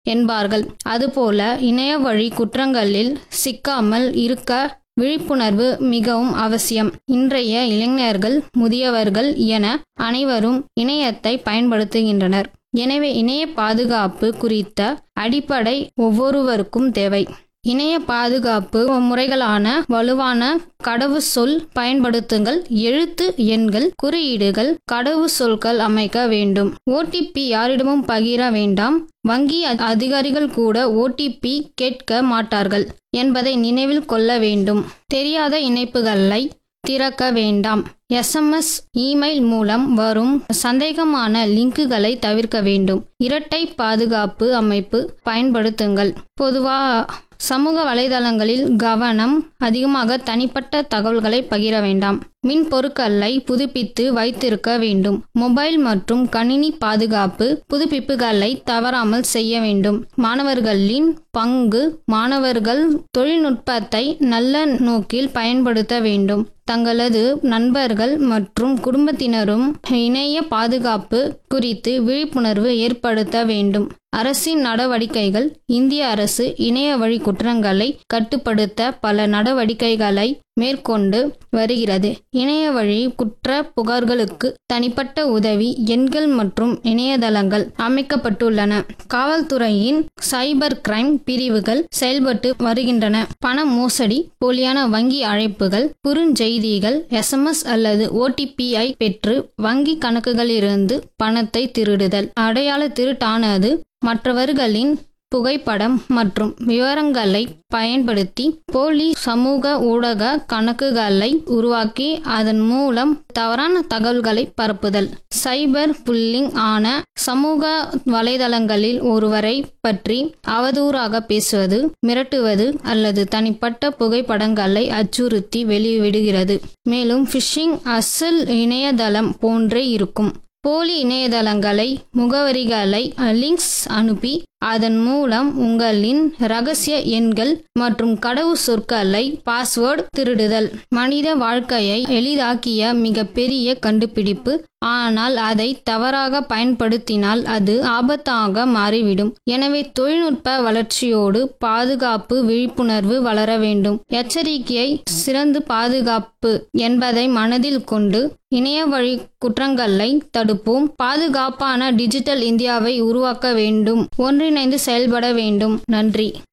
என்பார்கள் அதுபோல இணைய வழி குற்றங்களில் சிக்காமல் இருக்க விழிப்புணர்வு மிகவும் அவசியம் இன்றைய இளைஞர்கள் முதியவர்கள் என அனைவரும் இணையத்தை பயன்படுத்துகின்றனர் எனவே இணைய பாதுகாப்பு குறித்த அடிப்படை ஒவ்வொருவருக்கும் தேவை இணைய பாதுகாப்பு முறைகளான வலுவான கடவுச்சொல் பயன்படுத்துங்கள் எழுத்து எண்கள் குறியீடுகள் கடவுச்சொற்கள் அமைக்க வேண்டும் ஓடிபி யாரிடமும் பகிர வேண்டாம் வங்கி அ- அதிகாரிகள் கூட ஓடிபி கேட்க மாட்டார்கள் என்பதை நினைவில் கொள்ள வேண்டும் தெரியாத இணைப்புகளை திறக்க வேண்டாம் எஸ்எம்எஸ் இமெயில் மூலம் வரும் சந்தேகமான லிங்குகளை தவிர்க்க வேண்டும் இரட்டை பாதுகாப்பு அமைப்பு பயன்படுத்துங்கள் பொதுவா சமூக வலைதளங்களில் கவனம் அதிகமாக தனிப்பட்ட தகவல்களை பகிர வேண்டாம் மின் பொருட்களை புதுப்பித்து வைத்திருக்க வேண்டும் மொபைல் மற்றும் கணினி பாதுகாப்பு புதுப்பிப்புகளை தவறாமல் செய்ய வேண்டும் மாணவர்களின் பங்கு மாணவர்கள் தொழில்நுட்பத்தை நல்ல நோக்கில் பயன்படுத்த வேண்டும் தங்களது நண்பர்கள் மற்றும் குடும்பத்தினரும் இணைய பாதுகாப்பு குறித்து விழிப்புணர்வு ஏற்படுத்த வேண்டும் அரசின் நடவடிக்கைகள் இந்திய அரசு இணைய வழி குற்றங்களை கட்டுப்படுத்த பல நடவடிக்கைகளை மேற்கொண்டு வருகிறது இணைய வழி குற்ற புகார்களுக்கு தனிப்பட்ட உதவி எண்கள் மற்றும் இணையதளங்கள் அமைக்கப்பட்டுள்ளன காவல்துறையின் சைபர் கிரைம் பிரிவுகள் செயல்பட்டு வருகின்றன பண மோசடி போலியான வங்கி அழைப்புகள் குறுஞ்செய்திகள் எஸ்எம்எஸ் அல்லது ஓடிபிஐ பெற்று வங்கி கணக்குகளிலிருந்து பணத்தை திருடுதல் அடையாள திருட்டானது மற்றவர்களின் புகைப்படம் மற்றும் விவரங்களை பயன்படுத்தி போலி சமூக ஊடக கணக்குகளை உருவாக்கி அதன் மூலம் தவறான தகவல்களை பரப்புதல் சைபர் புல்லிங் ஆன சமூக வலைதளங்களில் ஒருவரை பற்றி அவதூறாக பேசுவது மிரட்டுவது அல்லது தனிப்பட்ட புகைப்படங்களை அச்சுறுத்தி வெளிவிடுகிறது மேலும் ஃபிஷிங் அசல் இணையதளம் போன்றே இருக்கும் போலி இணையதளங்களை முகவரிகளை லிங்க்ஸ் அனுப்பி அதன் மூலம் உங்களின் ரகசிய எண்கள் மற்றும் கடவு சொற்களை பாஸ்வேர்டு திருடுதல் மனித வாழ்க்கையை எளிதாக்கிய மிகப்பெரிய கண்டுபிடிப்பு ஆனால் அதை தவறாக பயன்படுத்தினால் அது ஆபத்தாக மாறிவிடும் எனவே தொழில்நுட்ப வளர்ச்சியோடு பாதுகாப்பு விழிப்புணர்வு வளர வேண்டும் எச்சரிக்கையை சிறந்து பாதுகாப்பு என்பதை மனதில் கொண்டு இணைய வழி குற்றங்களை தடுப்போம் பாதுகாப்பான டிஜிட்டல் இந்தியாவை உருவாக்க வேண்டும் ஒன்றிணைந்து செயல்பட வேண்டும் நன்றி